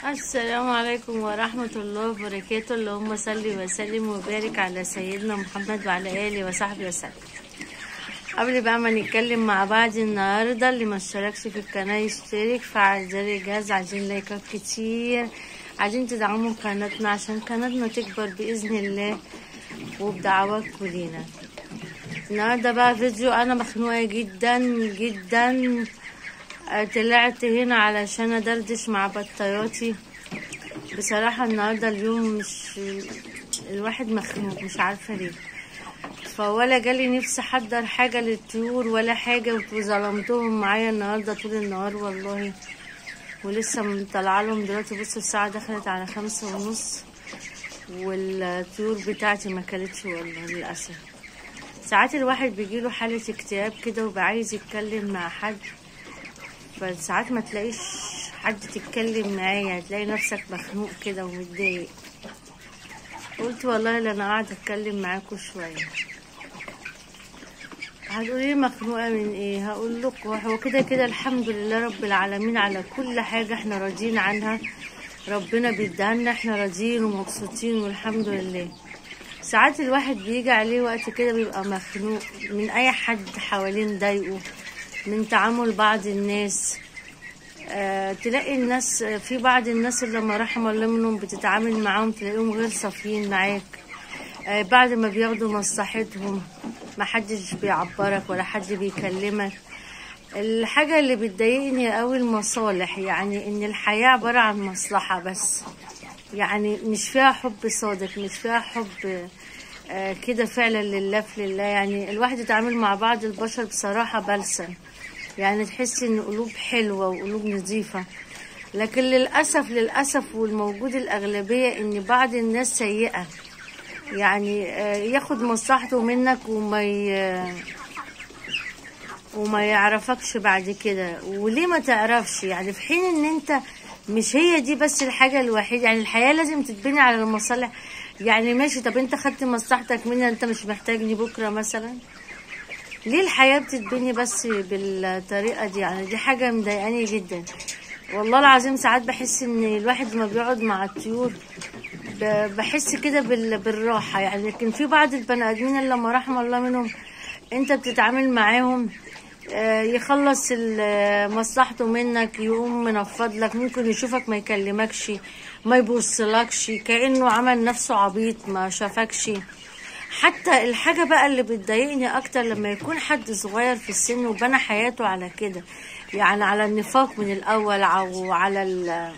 السلام عليكم ورحمة الله وبركاته اللهم صل وسلم وبارك على سيدنا محمد وعلى آله وصحبه وسلم قبل بقى ما نتكلم مع بعض النهاردة اللي ما اشتركش في القناة يشترك فعل زر الجرس عايزين لايكات كتير عايزين تدعموا قناتنا عشان قناتنا تكبر بإذن الله وبدعواتكم لينا النهاردة بقى فيديو أنا مخنوقة جدا جدا آه، طلعت هنا علشان أدردش مع بطياتي بصراحة النهاردة اليوم مش الواحد مخنوق مش عارفة ليه فولا جالي نفسي احضر حاجة للطيور ولا حاجة وظلمتهم معايا النهاردة طول النهار والله ولسه مطلعة لهم دلوقتي بصوا الساعة دخلت على خمسة ونص والطيور بتاعتي ما كلتش والله للأسف ساعات الواحد بيجيله حالة اكتئاب كده وبقى عايز يتكلم مع حد فساعات ما تلاقيش حد تتكلم معاه تلاقي نفسك مخنوق كده ومتضايق قلت والله لا انا قاعده اتكلم معاكم شويه هتقولي مخنوقه من ايه هقول لكم هو كده كده الحمد لله رب العالمين على كل حاجه احنا راضيين عنها ربنا بيديها لنا احنا راضيين ومبسوطين والحمد لله ساعات الواحد بيجي عليه وقت كده بيبقى مخنوق من اي حد حواليه مضايقه من تعامل بعض الناس آه تلاقي الناس في بعض الناس اللي لما رحم الله منهم بتتعامل معاهم تلاقيهم غير صافيين معاك آه بعد ما بياخدوا مصلحتهم ما حدش بيعبرك ولا حد بيكلمك الحاجة اللي بتضايقني قوي المصالح يعني ان الحياة عبارة عن مصلحة بس يعني مش فيها حب صادق مش فيها حب آه كده فعلا لله في لله يعني الواحد يتعامل مع بعض البشر بصراحة بلسم يعني تحس ان قلوب حلوة وقلوب نظيفة لكن للأسف للأسف والموجود الأغلبية ان بعض الناس سيئة يعني آه، ياخد مصلحته منك وما ي... وما يعرفكش بعد كده وليه ما تعرفش يعني في حين ان انت مش هي دي بس الحاجة الوحيدة يعني الحياة لازم تتبني على المصالح يعني ماشي طب انت خدت مصلحتك مني انت مش محتاجني بكرة مثلا ليه الحياة بتتبني بس بالطريقة دي يعني دي حاجة مضايقاني جدا والله العظيم ساعات بحس ان الواحد لما بيقعد مع الطيور ب- بحس كده بال- بالراحة يعني لكن في بعض البني ادمين اللي لما رحم الله منهم انت بتتعامل معاهم آه، يخلص ال- مصلحته منك يقوم منفض لك ممكن يشوفك ما يكلمكش ما يبصلكش كأنه عمل نفسه عبيط ما شافكش حتى الحاجة بقى اللي بتضايقني أكتر لما يكون حد صغير في السن وبنى حياته على كده يعني على النفاق من الأول أو على ال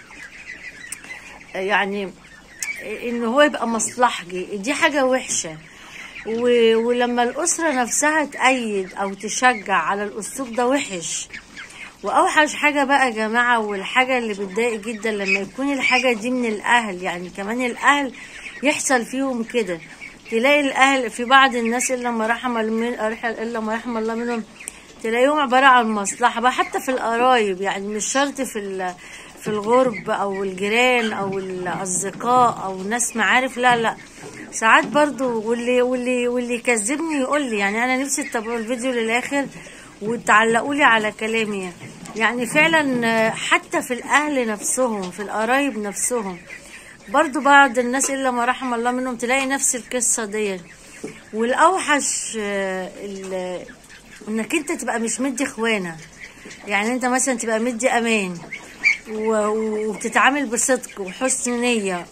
يعني إن هو يبقى مصلحجي دي حاجة وحشة و- ولما الأسرة نفسها تأيد أو تشجع على الأسلوب ده وحش واوحش حاجه بقى يا جماعه والحاجه اللي بتضايق جدا لما يكون الحاجه دي من الاهل يعني كمان الاهل يحصل فيهم كده تلاقي الاهل في بعض الناس الا ما رحم من الا ما رحم الله منهم تلاقيهم عباره عن مصلحه بقى حتى في القرايب يعني مش شرط في ال- في الغرب او الجيران او الاصدقاء او ناس معارف لا لا ساعات برضو واللي واللي واللي يكذبني يقول لي يعني انا نفسي تتابعوا الفيديو للاخر وتعلقوا لي على كلامي يعني فعلا آه، حتى في الاهل نفسهم في القرايب نفسهم برضو بعض الناس الا ما رحم الله منهم تلاقي نفس القصه دي والاوحش آه، ال- انك انت تبقى مش مدي اخوانه يعني انت مثلا تبقى مدي امان و- وبتتعامل بصدق وحسن نيه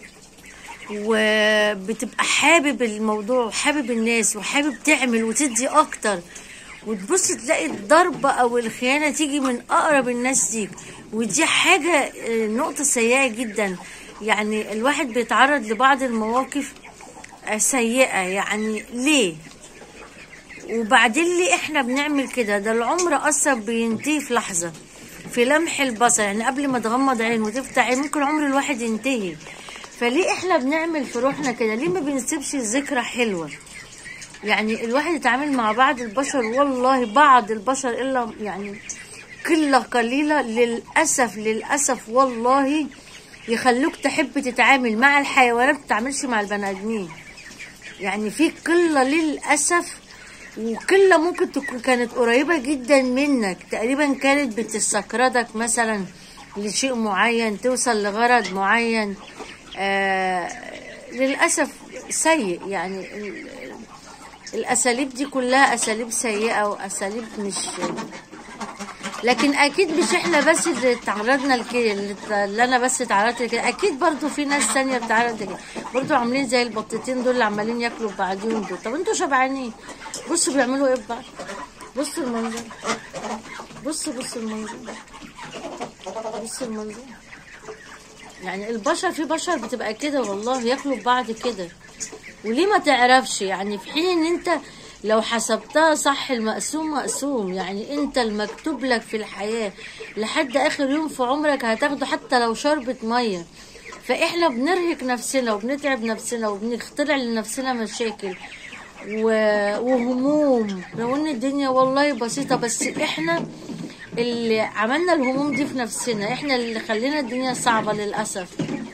وبتبقى حابب الموضوع وحابب الناس وحابب تعمل وتدي اكتر وتبص تلاقي الضربة او الخيانة تيجي من اقرب الناس ليك ودي حاجة آه، نقطة سيئة جدا يعني الواحد بيتعرض لبعض المواقف آه، سيئة يعني ليه وبعدين ليه احنا بنعمل كده ده العمر اصلا بينتهي في لحظة في لمح البصر يعني قبل ما تغمض عين وتفتح عين ممكن عمر الواحد ينتهي فليه احنا بنعمل في روحنا كده ليه ما بنسيبش ذكرى حلوة يعني الواحد يتعامل مع بعض البشر والله بعض البشر الا يعني قله قليله للاسف للاسف والله يخلوك تحب تتعامل مع الحيوانات ما تتعاملش مع البني ادمين يعني في قله للاسف وقله ممكن تكون كانت قريبه جدا منك تقريبا كانت بتستقرضك مثلا لشيء معين توصل لغرض معين آه للأسف سيء يعني ال- الأساليب دي كلها أساليب سيئة وأساليب مش لكن اكيد مش احنا بس اللي تعرضنا لكده اللي اللي انا بس تعرضت لكده اكيد برضو في ناس تانية بتعرض لكده برضو عاملين زي البطتين دول اللي عمالين ياكلوا في بعضهم دول طب انتوا شبعانين بصوا بيعملوا ايه في بعض بصوا المنظر بصوا بصوا المنظر بصوا المنظر يعني البشر في بشر بتبقى كده والله ياكلوا في بعض كده وليه ما تعرفش يعني في حين ان انت لو حسبتها صح المقسوم مقسوم يعني انت المكتوب لك في الحياة لحد اخر يوم في عمرك هتاخده حتى لو شربة مية فاحنا بنرهق نفسنا وبنتعب نفسنا وبنخترع لنفسنا مشاكل و... وهموم لو ان الدنيا والله بسيطة بس احنا اللي عملنا الهموم دي في نفسنا احنا اللي خلينا الدنيا صعبة للأسف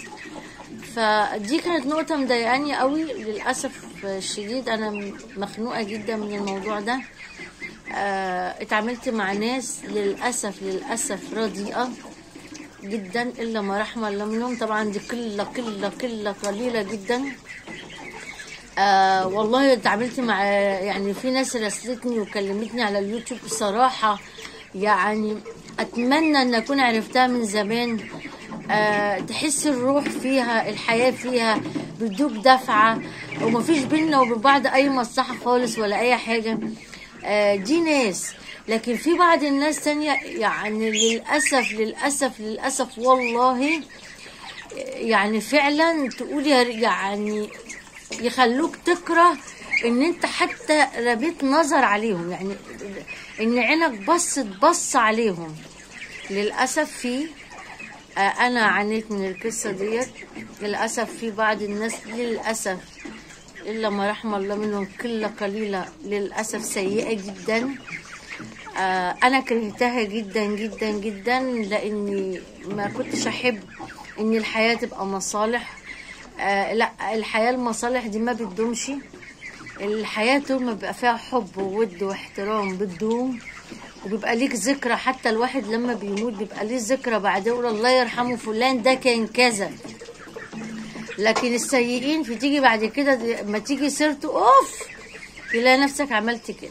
فدي كانت نقطة مضايقاني قوي للأسف الشديد أنا مخنوقة جدا من الموضوع ده آه، اتعاملت مع ناس للأسف للأسف رديئة جدا إلا ما رحم الله منهم طبعا دي قلة قلة قلة قليلة جدا آه والله اتعاملت مع يعني في ناس راسلتني وكلمتني على اليوتيوب بصراحة يعني أتمنى أن أكون عرفتها من زمان آه تحس الروح فيها الحياة فيها بتدوب دفعة ومفيش بينا وبين بعض أي مصلحة خالص ولا أي حاجة آه دي ناس لكن في بعض الناس تانية يعني للأسف للأسف للأسف والله يعني فعلا تقول يا- يعني يخلوك تكره ان انت حتى ربيت نظر عليهم يعني ان عينك بصت بص عليهم للاسف في آه، انا عانيت من القصه ديت للاسف في بعض الناس للاسف الا ما رحم الله منهم قله قليله للاسف سيئه جدا آه، انا كرهتها جدا جدا جدا لاني ما كنتش احب ان الحياه تبقى مصالح آه، لا الحياه المصالح دي ما بتدومش الحياه طول ما بيبقى فيها حب وود واحترام بتدوم وبيبقى ليك ذكرى حتى الواحد لما بيموت بيبقى ليه ذكرى بعد يقول الله يرحمه فلان ده كان كذا لكن السيئين في تيجي بعد كده دي- ما تيجي سيرته اوف تلاقي نفسك عملت كده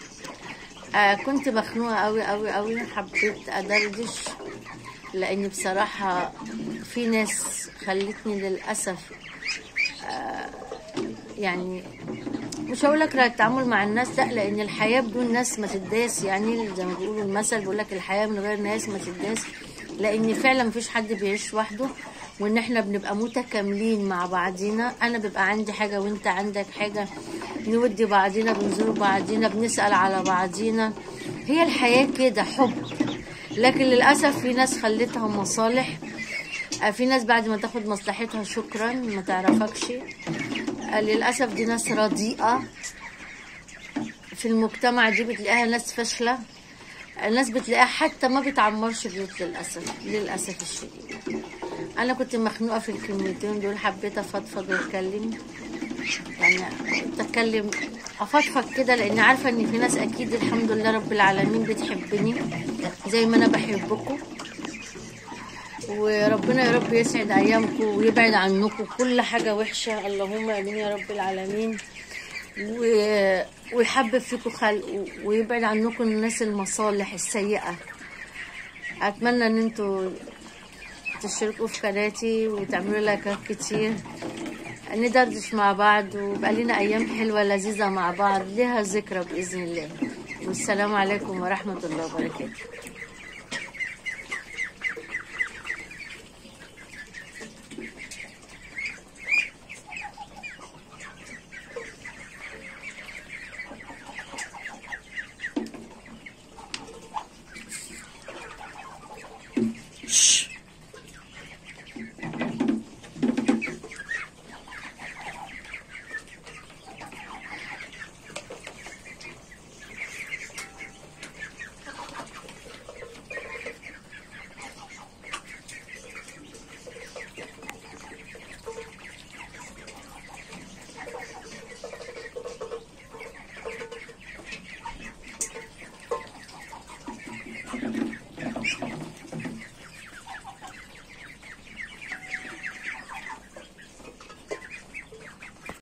آه كنت مخنوقة قوي قوي قوي حبيت أدردش لأن بصراحة في ناس خلتني للأسف آه يعني مش هقول لك التعامل مع الناس لا لأن الحياة بدون ناس ما تداس يعني زي ما بيقولوا المثل بيقول لك الحياة من غير ناس ما تداس لأن فعلا مفيش حد بيعيش وحده وان احنا بنبقى متكاملين مع بعضينا انا بيبقى عندي حاجه وانت عندك حاجه نودي بعضينا بنزور بعضينا بنسال على بعضينا هي الحياه كده حب لكن للاسف في ناس خلتها مصالح آه، في ناس بعد ما تاخد مصلحتها شكرا ما تعرفكش آه، للاسف دي ناس رديئه في المجتمع دي بتلاقيها ناس فاشله الناس بتلاقيها حتى ما بتعمرش بيوت للاسف للاسف الشديد انا كنت مخنوقه في الكلمتين دول حبيت افضفض واتكلم يعني اتكلم افضفض كده لان عارفه ان في ناس اكيد الحمد لله رب العالمين بتحبني زي ما انا بحبكم وربنا يا رب يسعد ايامكم ويبعد عنكم كل حاجه وحشه اللهم امين يا رب العالمين و... ويحبب فيكم خلقه ويبعد عنكم الناس المصالح السيئه اتمنى ان انتوا تشتركوا في قناتي وتعملوا لايكات كتير ندردش مع بعض ويبقى لنا ايام حلوه لذيذه مع بعض لها ذكرى باذن الله والسلام عليكم ورحمه الله وبركاته